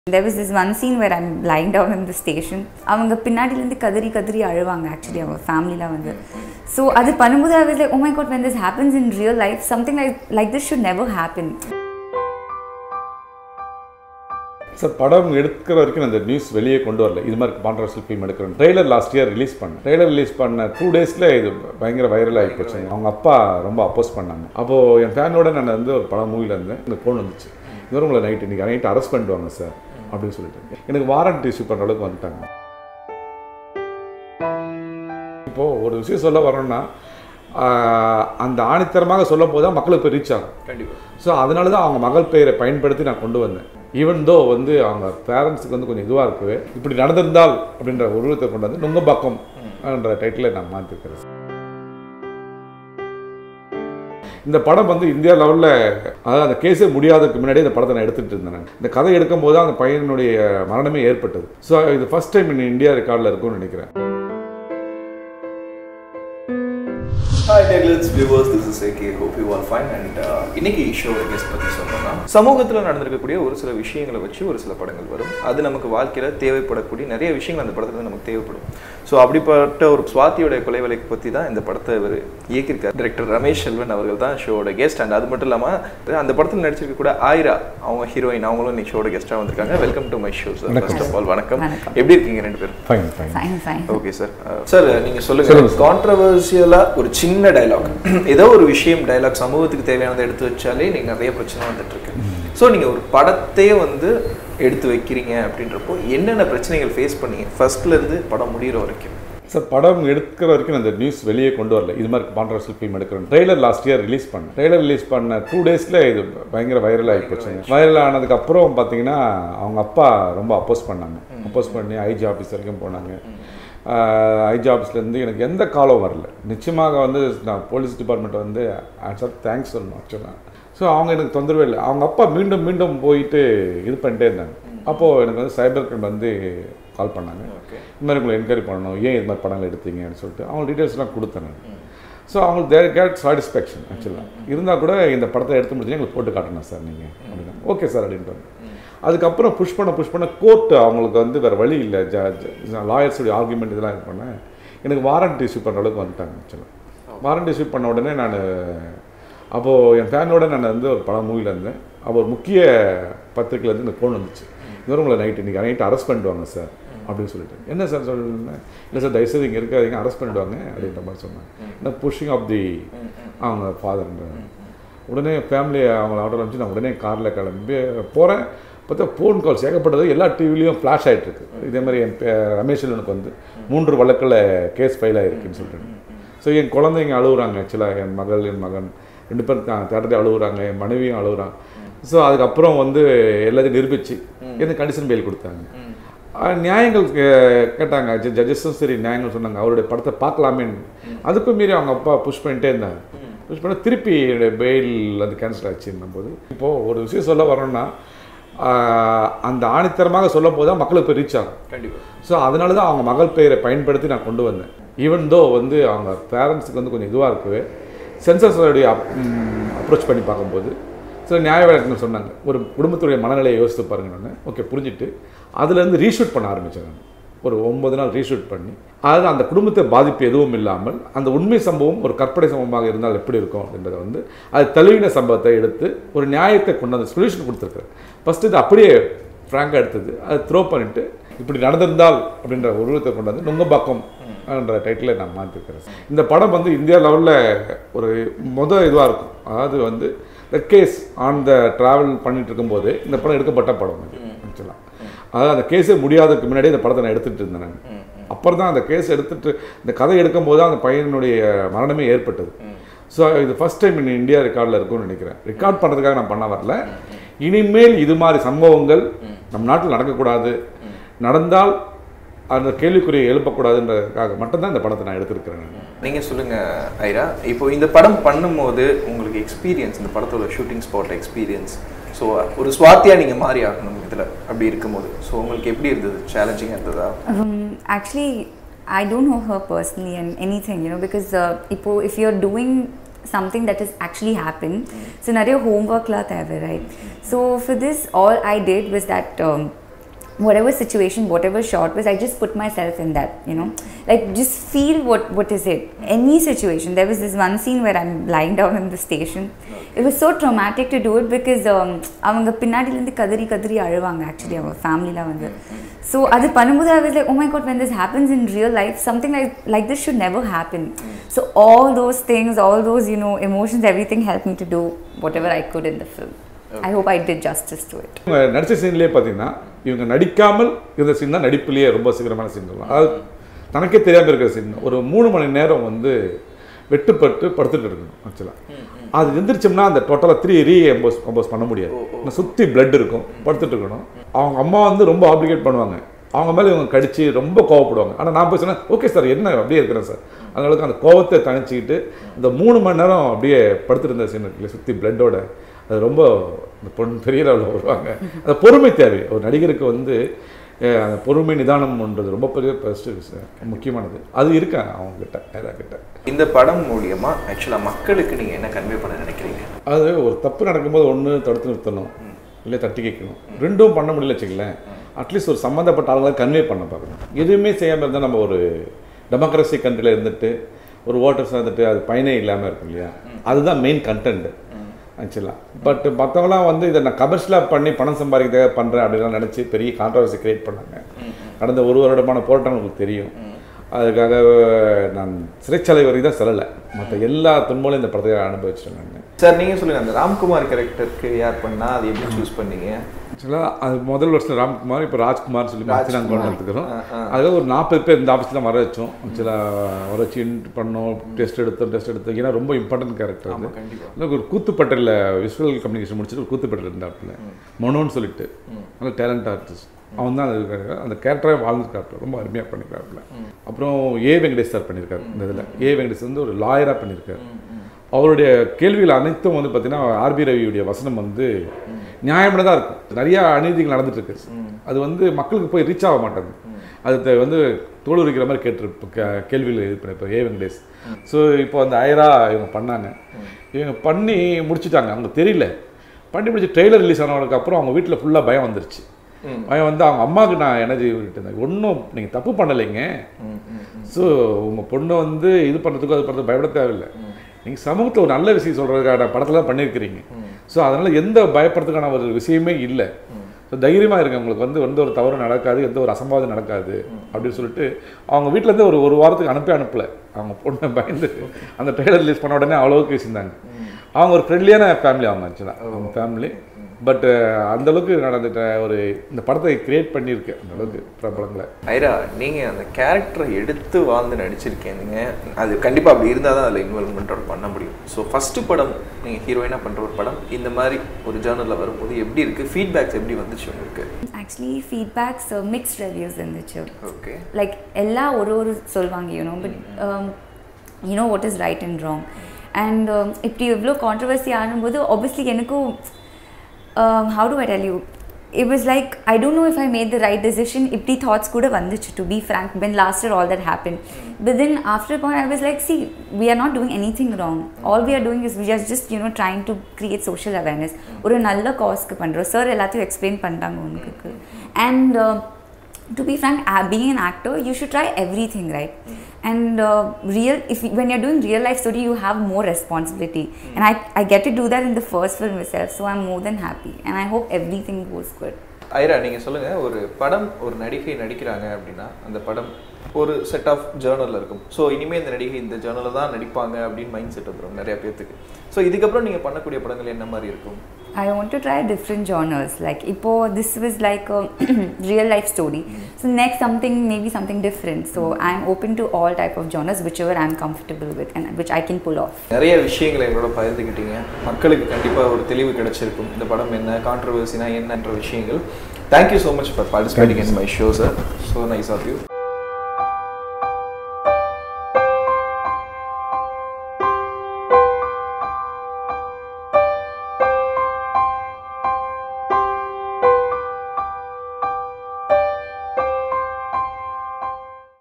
There was this one scene where I'm lying down in the station. அவங்க பின்னாடிலேருந்து கதறி கதறி அழுவாங்க ஆக்சுவலி அவங்க ஃபேமிலிலாம் வந்து ஸோ அது பண்ணும்போது I was like oh my God when this happens in real life something like like this should never happen sir படம் எடுக்கிற வரைக்கும் நான் அந்த நியூஸ் வெளியே கொண்டு வரல இது மாதிரி கான்ட்ரவர்ஷியல் ஃபிலிம் எடுக்கிறேன் ட்ரெய்லர் லாஸ்ட் இயர் ரிலீஸ் பண்ணேன் ட்ரெய்லர் ரிலீஸ் பண்ண டூ டேஸில் இது பயங்கர வைரல் ஆகி போச்சு அவங்க அப்பா ரொம்ப அப்போஸ் பண்ணாங்க அப்போது என் ஃபேனோட நான் வந்து ஒரு படம் மூவியில் இருந்தேன் எனக்கு ஃபோன் வந்துச்சு இவரும் உங்களை நைட் இன்றைக்கி நைட் அரெஸ்ட் பண்ணிடுவாங்க சார் அப்படின்னு சொல்லிட்டு எனக்கு வாரண்ட் இஷ்யூ பண்ணுற அளவுக்கு வந்துட்டாங்க இப்போது ஒரு விஷயம் சொல்ல வரோன்னா ஆஹ், அந்த ஆணித்தரமாக சொல்லும் போது தான் மக்களுக்கு போய் ரீச் ஆகும் கண்டிப்பா ஸோ அதனால தான் அவங்க மகள் பெயரை பயன்படுத்தி நான் கொண்டு வந்தேன் ஈவன் தோ வந்து அவங்க பேரண்ட்ஸுக்கு வந்து கொஞ்சம் இதுவாக இருக்குது இப்படி நடந்திருந்தால் அப்படின்ற உருவத்தை கொண்டு வந்து நுங்கம்பாக்கம் என்ற டைட்டிலை நான் மாற்றிருக்கிறேன் இந்த படம் வந்து இந்தியா லெவலில் அதாவது அந்த கேஸே முடியாததுக்கு முன்னாடி இந்த படத்தை நான் எடுத்துகிட்டு இருந்தேன் நான். இந்த கதை எடுக்கும்போது தான் அந்த பையனுடைய மரணமே ஏற்பட்டது ஸோ இது ஃபர்ஸ்ட் டைம் in இந்தியா ரெக்கார்டில் இருக்கும்னு நினைக்கிறேன் hi techlets viewers this is AK hope you all fine and இன்னைக்கு ஷோ கெஸ்ட் பற்றி சொல்லணும்னா சமூகத்தில் நடந்திருக்கக்கூடிய ஒரு சில விஷயங்களை வச்சு ஒரு சில படங்கள் வரும் அது நமக்கு வாழ்க்கையில் தேவைப்படக்கூடிய நிறைய விஷயங்கள் அந்த படத்துல நமக்கு தேவைப்படும் ஸோ அப்படிப்பட்ட ஒரு சுவாத்தியோட கொலை வழக்கு பற்றி தான் இந்த படத்தை இவர் இயக்கியிருக்கார் டைரக்டர் ரமேஷ் செல்வன் அவர்கள் தான் ஷோட கெஸ்ட் அண்ட் அது மட்டும் இல்லாமல் அந்த படத்தில் நடிச்சிருக்க கூட ஆயிரா அவங்க ஹீரோயின் அவங்களும் இன்னைக்கு ஷோட கெஸ்ட்டாக வந்திருக்காங்க welcome to my show sir first of all வணக்கம் வணக்கம். எப்படி இருக்கீங்க ரெண்டு பேரும் fine fine fine fine okay sir sir நீங்க சொல்லுங்க சொல்லுங்க sir. கான்ட்ரவர்சியலா ஒரு சின்ன டயலாக் ஏதோ ஒரு விஷயம் டயலாக் சமூகத்துக்கு தேவையானதை எடுத்து வச்சாலே நீங்க நிறைய பிரச்சனை வந்துட்டு இருக்கு ஸோ நீங்க ஒரு படத்தையே வந்து எடுத்து வைக்கிறீங்க அப்படின்றப்போ என்னென்ன பிரச்சனைகள் ஃபேஸ் பண்ணீங்க ஃபர்ஸ்ட்ல இருந்து படம் முடியிற வரைக்கும் சார் படம் எடுக்கிற வரைக்கும் நான் அந்த நியூஸ் வெளியே கொண்டு வரல இது மாதிரி கான்ட்ரவர்ஷியல் ஃபிலிம் எடுக்கிறேன் ட்ரெய்லர் லாஸ்ட் இயர் ரிலீஸ் பண்ணேன் ட்ரெய்லர் ரிலீஸ் பண்ண டூ டேஸில் இது பயங்கர வைரல் ஆகி போச்சுங்க வைரல் ஆனதுக்கப்புறம் பார்த்தீங்கன்னா அவங்க அப்பா ரொம்ப அப்போஸ் பண்ணாங்க அப்போஸ் பண்ணி ஐஜி ஆஃபீஸ் வரைக்கும் போனாங்க ஐஜி ஆஃபீஸ்லேருந்து எனக்கு எந்த காலம் வரல நிச்சயமாக வந்து நான் போலீஸ் டிபார்ட்மெண்ட் வந்து சார் தேங்க்ஸ் சொல்லணும் ஆக்சுவலாக ஸோ அவங்க எனக்கு தொந்தரவே இல்லை அவங்க அப்பா மீண்டும் மீண்டும் போயிட்டு இது பண்ணிட்டே இருந்தாங்க அப்போது எனக்கு வந்து சைபர் கிரைம் வந்து கால் பண்ணாங்க ஓகே இந்த மாதிரி உங்களை என்கொயரி பண்ணணும் ஏன் இது மாதிரி படங்கள் எடுத்தீங்கன்னு சொல்லிட்டு அவங்க டீட்டெயில்ஸ்லாம் கொடுத்தேன் நான் ஸோ அவங்களுக்கு தேர் கேட் சாட்டிஸ்ஃபேக்ஷன் ஆக்சுவலாக இருந்தால் கூட இந்த படத்தை எடுத்து முடிச்சு எங்களுக்கு போட்டு காட்டணும் சார் நீங்கள் அப்படின்னா ஓகே சார் அப்படின்ட்டு அதுக்கப்புறம் புஷ் பண்ண புஷ் பண்ண கோர்ட்டு அவங்களுக்கு வந்து வேறு வழி இல்லை லாயர்ஸுடைய ஆர்குமெண்ட் இதெல்லாம் இது பண்ண எனக்கு வாரண்ட் இஷ்யூ பண்ணுற அளவுக்கு வந்துட்டாங்க ஆக்சுவலாக வாரண்ட் இஷ்யூ பண்ண உடனே நான் அப்போது என் ஃபேனோட நான் வந்து ஒரு படம் மூவியில் இருந்தேன் அப்போ ஒரு முக்கிய பத்திரிக்கையிலேருந்து எனக்கு ஃபோன் வந்துச்சு இவரும் உங்களை நைட் இன்றைக்கி நைட் அரெஸ்ட் பண்ணிடுவாங்க சார் அப்படின்னு சொல்லிட்டு என்ன சார் சொல்லுங்க இல்லை சார் தயவுசெய்து இங்கே இருக்காதீங்க அரெஸ்ட் பண்ணிடுவாங்க அப்படின்ற மாதிரி சொன்னாங்க என்ன புஷிங் ஆஃப் தி அவங்க ஃபாதர்ன்ற உடனே ஃபேமிலி அவங்கள ஆர்டர் அனுப்பிச்சு நான் உடனே காரில் கிளம்பி போகிறேன் பார்த்தா ஃபோன் கால்ஸ் ஏகப்பட்டது எல்லா டிவிலையும் ஃப்ளாஷ் ஆகிட்டு இருக்கு இதே மாதிரி என் பே- ரமேஷ் எனக்கு வந்து மூன்று வழக்கில் கேஸ் ஃபைல் ஆகிருக்குன்னு சொல்லிட்டு ஸோ என் குழந்தைங்க அழுகுறாங்க ஆக்சுவலாக என் மகள் என் மகன் ரெண்டு பேரும் தேட்டரே அழுகுறாங்க என் மனைவியும் அழுகுறான் ஸோ அதுக்கப்புறம் வந்து எல்லாத்தையும் நிரூபிச்சு எனக்கு கண்டிஷன் பெயில் கொடுத்தாங்க ஆஹ் நியாயங்கள் கே- கேட்டாங்க ஜட்ஜஸும் சரி நியாயங்கள் சொன்னாங்க அவருடைய படத்தை பார்க்கலாமேன்னு அதுக்கும் மீறி அவங்க அப்பா புஷ் பண்ணிட்டே இருந்தாங்க புஷ் பண்ண திருப்பி என்னுடைய பெயில் வந்து கேன்சல் ஆச்சுன்னும் போது இப்போது ஒரு விஷயம் சொல்ல வரோன்னா ஆஹ் அந்த ஆணித்தரமாக சொல்லும் போது தான் மக்களுக்கு போய் ரீச் ஆகும் கண்டிப்பா ஸோ அதனால தான் அவங்க மகள் பெயரை பயன்படுத்தி நான் கொண்டு வந்தேன் ஈவன் தோ வந்து அவங்க பேரண்ட்ஸுக்கு வந்து கொஞ்சம் இதுவாக இருக்குது சென்சஸோடைய அப்ரோச் பண்ணி பார்க்கும்போது சில நியாய வழக்குகள் சொன்னாங்க ஒரு குடும்பத்துடைய மனநிலையை யோசித்து பாருங்க நான் ஓகே புரிஞ்சுட்டு அதுலேருந்து ரீஷூட் பண்ண ஆரம்பித்தேன் நான் ஒரு ஒன்பது நாள் ரீஷூட் பண்ணி அதாவது அந்த குடும்பத்தை பாதிப்பு எதுவும் இல்லாமல் அந்த உண்மை சம்பவம் ஒரு கற்பனை சம்பவமாக இருந்தால் எப்படி இருக்கும் அப்படின்றத வந்து அது தழுவின சம்பவத்தை எடுத்து ஒரு நியாயத்தை கொண்டு அந்த சொல்யூஷன் கொடுத்துருக்குறேன் ஃபஸ்ட்டு இது அப்படியே ஃப்ராங்காக எடுத்தது அதை த்ரோ பண்ணிட்டு இப்படி நடந்திருந்தால் அப்படின்ற உருவத்தை கொண்டு வந்து நுங்கம்பாக்கம் என்ற டைட்டிலை நான் மாற்றிருக்கிறேன் இந்த படம் வந்து இந்தியா லெவலில் ஒரு முத இதுவாக இருக்கும் அதாவது வந்து the case on the travel பண்ணிட்டு இருக்கும்போது இந்த படம் எடுக்கப்பட்ட படம் இது ஆக்சுவலாக அதாவது அந்த கேஸே முடியாததுக்கு முன்னாடி இந்த படத்தை நான் எடுத்துகிட்டு இருந்தேன் நான் அப்புறம் தான் அந்த கேஸ் எடுத்துட்டு இந்த கதை எடுக்கும்போது தான் அந்த பையனுடைய மரணமே ஏற்பட்டது ஸோ இது ஃபர்ஸ்ட் டைம் in இந்தியா ரெக்கார்டில் இருக்கும்னு நினைக்கிறேன் ரெக்கார்ட் பண்ணுறதுக்காக நான் பண்ண வரல இனிமேல் இது மாதிரி சம்பவங்கள் நம் நாட்டில் நடக்கக்கூடாது நடந்தால் அந்த கேள்விக்குறியை எழுப்பக்கூடாதுன்றதுக்காக மட்டும்தான் இந்த படத்தை நான் எடுத்திருக்கிறேன் நான். நீங்க சொல்லுங்க ஐரா இப்போ இந்த படம் பண்ணும்போது உங்களுக்கு எக்ஸ்பீரியன்ஸ் இந்த படத்தோட ஷூட்டிங் ஸ்பாட் எக்ஸ்பீரியன்ஸ் ஸோ ஒரு சுவாத்தியா நீங்க மாறி ஆகணும் இதுல அப்படி இருக்கும்போது ஸோ உங்களுக்கு எப்படி இருந்தது சேலஞ்சிங்காக இருந்ததா Um, actually, I don't know her personally and anything, you know, because uh, ipo, if you're doing something that has actually happened, so நிறைய homework la தேவை, right? So for this, all I did was that um, whatever situation, whatever shot was, I just put myself in that, you know, like just feel what what is it. Any situation. There was this one scene where I'm lying down in the station. It was so traumatic to do it because um, அவங்க பின்னாடிலேருந்து கதறி கதறி அழுவாங்க actually அவங்க ஃபேமிலியில் வந்து so அது பண்ணும்போது I was like oh my god when this happens in real life something like like this should never happen so all those things all those you know emotions everything helped me to do whatever I could in the film I hope I did justice to it இவங்க நடித்த சீன்லேயே பார்த்தீங்கன்னா இவங்க நடிக்காமல் இருந்த scene தான் நடிப்புலேயே ரொம்ப சீக்கிரமான scene சொல்லலாம் அதாவது தனக்கே தெரியாமல் இருக்கிற சீன் ஒரு மூணு மணி நேரம் வந்து வெட்டுப்பட்டு படுத்துட்டு இருக்கணும் ஆக்சுவலாக அது எந்திரிச்சோம்னா அந்த டோட்டலாக த்ரீ ரீ எம்போஸ் கம்போஸ் பண்ண முடியாது இன்னும் சுற்றி பிளட் இருக்கும் படுத்துட்டு இருக்கணும் அவங்க அம்மா வந்து ரொம்ப ஆப்ளிகேட் பண்ணுவாங்க அவங்க மேலே இவங்க கடிச்சு ரொம்ப கோவப்படுவாங்க ஆனால் நான் போய் சொன்னேன் ஓகே சார் என்ன அப்படியே இருக்கிறேன் சார் அதனால அந்த கோவத்தை தணிச்சிக்கிட்டு இந்த மூணு மணி நேரம் அப்படியே படுத்துருந்த சீன் இருக்குல்ல சுற்றி பிளட்டோட அது ரொம்ப இந்த பொண்ணு பெரிய லெவலில் வருவாங்க அந்த பொறுமை தேவை ஒரு நடிகருக்கு வந்து அஹ், அந்த பொறுமை நிதானம்ன்றது ரொம்ப பெரிய ஃபஸ்ட்டு முக்கியமானது அது இருக்கேன் அவங்க கிட்ட ஏதா கிட்ட இந்த படம் மூலியமா ஆக்சுவலா மக்களுக்கு நீங்க என்ன கன்வே பண்ண நினைக்கிறீங்க அது ஒரு தப்பு நடக்கும்போது ஒன்று தடுத்து நிறுத்தணும் இல்லை தட்டி கேட்கணும் ரெண்டும் பண்ண முடியல வச்சுக்கலேன் அட்லீஸ்ட் ஒரு சம்மந்தப்பட்ட ஆளுங்களை கன்வே பண்ண பார்க்கணும் எதுவுமே செய்யாமல் இருந்தால் நம்ம ஒரு டெமோக்ரஸி கண்ட்ரியில் இருந்துட்டு ஒரு ஓட்டர்ஸ் வந்துட்டு அது பயனே இல்லாமல் இருக்கும் இல்லையா அதுதான் மெயின் கண்டென்ட் ஆக்சுவலாக பட் மற்றவங்களாம் வந்து இதை நான் கமர்ஷியலாக பண்ணி பணம் சம்பாதிக்க பண்ணுறேன் அப்படிலாம் நினச்சி பெரிய கான்ட்ரவர்சி கிரியேட் பண்ணாங்க கடந்த ஒரு வருடமான போராட்டம் உங்களுக்கு தெரியும் அதுக்காக நான் சிறைச்சாலை வரைக்கும் தான் செல்லலை மற்ற எல்லா துன்பங்களும் இந்த படத்தை அனுபவிச்சிட்டேன் நான் சார் நீங்க சொல்லுங்க அந்த ராம்குமார் கேரக்டருக்கு யார் பண்ணா அது எப்படி சூஸ் பண்ணீங்க ஆக்சுவலாக அது முதல் வருஷம் ராம்குமார் இப்போ ராஜ்குமார் சொல்லி மாற்றி நாங்கள் கொண்டு வந்துருக்கிறோம் ஆ, ஆ. அதில் ஒரு நாற்பது பேர் இந்த ஆஃபீஸில் வர வச்சோம் ஆக்சுவலாக வர வச்சு இன்ட் பண்ணோம் டெஸ்ட் எடுத்தோம் டெஸ்ட் எடுத்தோம் ஏன்னா ரொம்ப இம்பார்ட்டன்ட் கேரக்டர் அது கண்டிப்பா இல்லை ஒரு கூத்துப்பட்டில் விஷுவல் கம்யூனிகேஷன் முடிச்சுட்டு ஒரு கூத்துப்பட்டில் இருந்தாப்புல மனோன்னு சொல்லிட்டு நல்ல டேலண்ட் ஆர்டிஸ்ட் அவன் தான் அது அந்த கேரக்டராக வாழ்ந்துருக்காப்புல ரொம்ப அருமையாக பண்ணியிருக்காப்புல அப்புறம் ஏ வெங்கடேஷ் சார் பண்ணியிருக்காரு இந்த இதில் ஏ வெங்கடேஷ் வந்து ஒரு லாயராக பண்ணியிருக்காரு அவருடைய கேள்விகள் அனைத்தும் வந்து பார்த்தீங்கன்னா ஆர்பி ரவியுடைய வசனம் வந்து நியாயமானதாக இருக்கும் நிறைய அநீதிகள் நடந்துட்டு இருக்கு அது வந்து மக்களுக்கு போய் ரீச் ஆக மாட்டேங்குது அது த- வந்து தோல் உரிக்கிற மாதிரி கேட்டு கேள்விகள் இது பண்ணியிருப்பார் ஏ வெங்கடேஷ் ஸோ இப்போ அந்த ஐரா இவங்க பண்ணாங்க இவங்க பண்ணி முடிச்சிட்டாங்க அவங்க தெரியல பண்ணி முடிச்சு ட்ரெய்லர் ரிலீஸ் ஆனதுக்கு அப்புறம் அவங்க வீட்டில் ஃபுல்லாக பயம் வந்துருச்சு பயம் வந்து அவங்க அம்மாவுக்கு நான் எனர்ஜி விட்டு இருந்தேன் ஒன்றும் நீங்கள் தப்பு பண்ணலைங்க ஸோ உங்கள் பொண்ணை வந்து இது பண்ணுறதுக்கும் அது பண்ணுறது பயப்பட தேவையில்லை நீங்கள் சமூகத்தில் ஒரு நல்ல விஷயம் சொல்கிறதுக்கான படத்தில் தான் பண்ணியிருக்கிறீங்க ஸோ அதனால் எந்த பயப்படுறதுக்கான ஒரு விஷயமே இல்லை ஸோ தைரியமாக இருங்க உங்களுக்கு வந்து எந்த ஒரு தவறும் நடக்காது எந்த ஒரு அசம்பாவிதம் நடக்காது அப்படின்னு சொல்லிட்டு அவங்க வீட்டிலேருந்து ஒரு ஒரு வாரத்துக்கு அனுப்பி அனுப்பல அவங்க பொண்ணை பயந்து அந்த ட்ரெய்லர் ரிலீஸ் பண்ண உடனே அவ்வளோவுக்கு பேசியிருந்தாங்க அவங்க ஒரு ஃப்ரெண்ட்லியான ஃபேமிலி அவங்க ஆக்சுவலாக அவங்க ஃபேமிலி பட் அந்த அளவுக்கு நடந்துட்ட ஒரு இந்த படத்தை கிரியேட் பண்ணியிருக்கு அந்த அளவுக்கு பிரபலங்களை ஐரா நீங்க அந்த கேரக்டரை எடுத்து வாழ்ந்து நடிச்சிருக்கீங்க அது கண்டிப்பா அப்படி இருந்தால் தான் அதில் இன்வால்மெண்ட்டோட பண்ண முடியும் ஸோ ஃபர்ஸ்ட் படம் நீங்க ஹீரோயினா பண்ற ஒரு படம் இந்த மாதிரி ஒரு ஜேர்னலில் வரும்போது எப்படி இருக்கு ஃபீட்பேக்ஸ் எப்படி வந்துச்சு உங்களுக்கு ஆக்சுவலி ஃபீட்பேக்ஸ் மிக்ஸ்ட் ரிவ்யூஸ் இருந்துச்சு ஓகே லைக் எல்லா ஒரு ஒரு சொல்லுவாங்க you know but you know what is right and wrong and இப்படி எவ்வளோ கான்ட்ரவர்சி ஆனும்போது ஆப்வியஸ்லி எனக்கும் how to I tell you it was like I don't know if I made the right decision. Ipti thoughts could have vandichu to be frank when last year all that happened. But then after a point I was like, see, we are not doing anything wrong. All we are doing is we are just you know trying to create social awareness. ஒரு நல்ல காஸ்க்கு பண்ணுறோம் sir எல்லாத்தையும் explain பண்ணிட்டாங்க உங்களுக்கு and to be frank, uh, being an actor, you should try everything, right? And uh, real, if when you're doing real life story, you have more responsibility, and I, I get to do that in the first film itself, so I'm more than happy, and I hope everything goes good. Aira நீங்க சொல்லுங்க ஒரு படம் ஒரு நடிகை நடிக்கிறாங்க அப்படின்னா அந்த படம் ஒரு செட் ஆஃப் ஜேர்னலில் இருக்கும் ஸோ இனிமேல் இந்த நடிகை இந்த ஜேர்னலில் தான் நடிப்பாங்க அப்படின்னு மைண்ட் செட் வந்துடும் நிறைய பேர்த்துக்கு ஸோ இதுக்கப்புறம் நீங்கள் பண்ணக்கூடிய படங்கள் என்ன மாதிரி இருக்கும் I want to try different genres. Like, Ipo, this was like a real life story. So next something, maybe something different. So I'm open to all type of genres, whichever I'm comfortable with and which I can pull off. நிறைய விஷயங்களை எங்களோட பகிர்ந்துக்கிட்டீங்க மக்களுக்கு கண்டிப்பாக ஒரு தெளிவு கிடைச்சிருக்கும் இந்த படம் என்ன கான்ட்ரவர்சினா என்னன்ற விஷயங்கள் thank you so much for participating in my show sir so nice of you